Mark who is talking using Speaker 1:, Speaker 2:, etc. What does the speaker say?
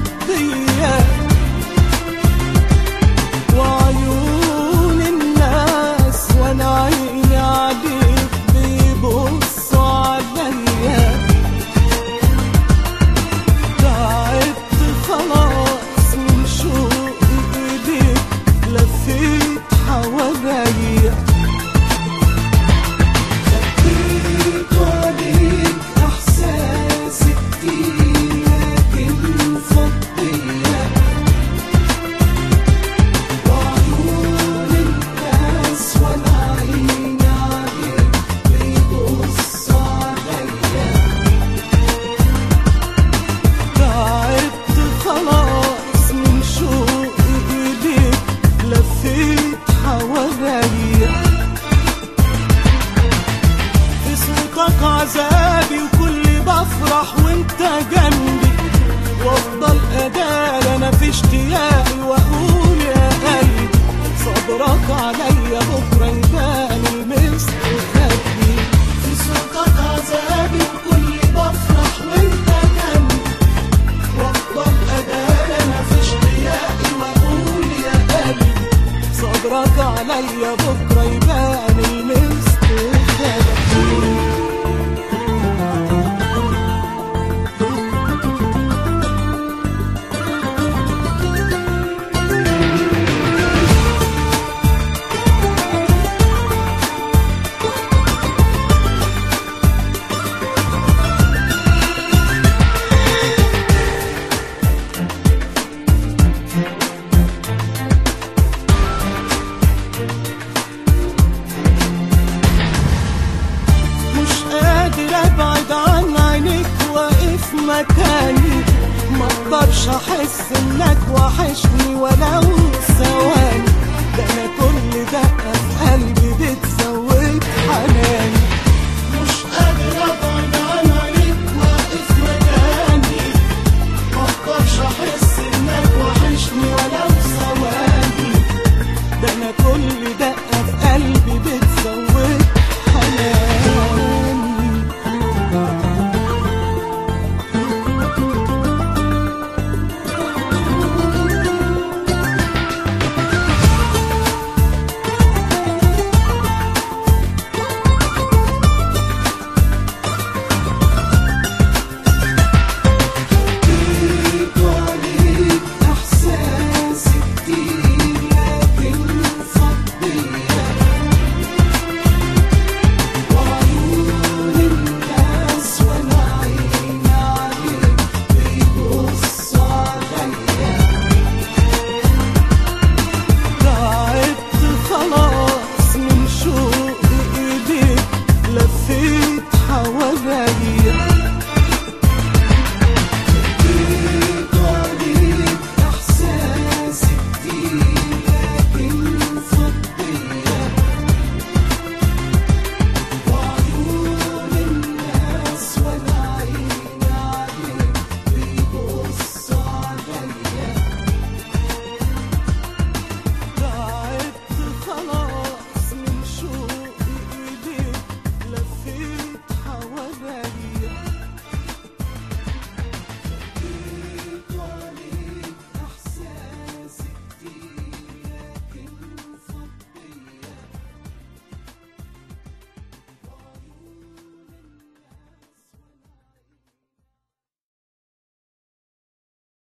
Speaker 1: مفضية وعيون الناس وانا عيني عليك بيبصوا عليا تعبت خلاص من شوق ايديك لفيت حواليا خبيت عليك احساسي كتير لكن فضية وعيون الناس وانا عيني عليك بيبصوا عليا تعبت خلاص من شوق ايديك لفيت حواليا في صوتك عذابي وكل بفرح وانت جنبي وافضل ادار انا في اشتياقي واقول يا قلبي صبرك عليا بكره يبان المسك خدني في صوتك عذابي وكل بفرح وانت جنبي وافضل ادار انا في اشتياقي واقول يا قلبي صبرك عليا بكره يبان المسك خدني مش قادر ابعد عن عينيك واقف مكاني ما اقدرش احس انك وحشني ولو ثواني ده انا كل دقه في قلبي بتزود حناني مش قادر ابعد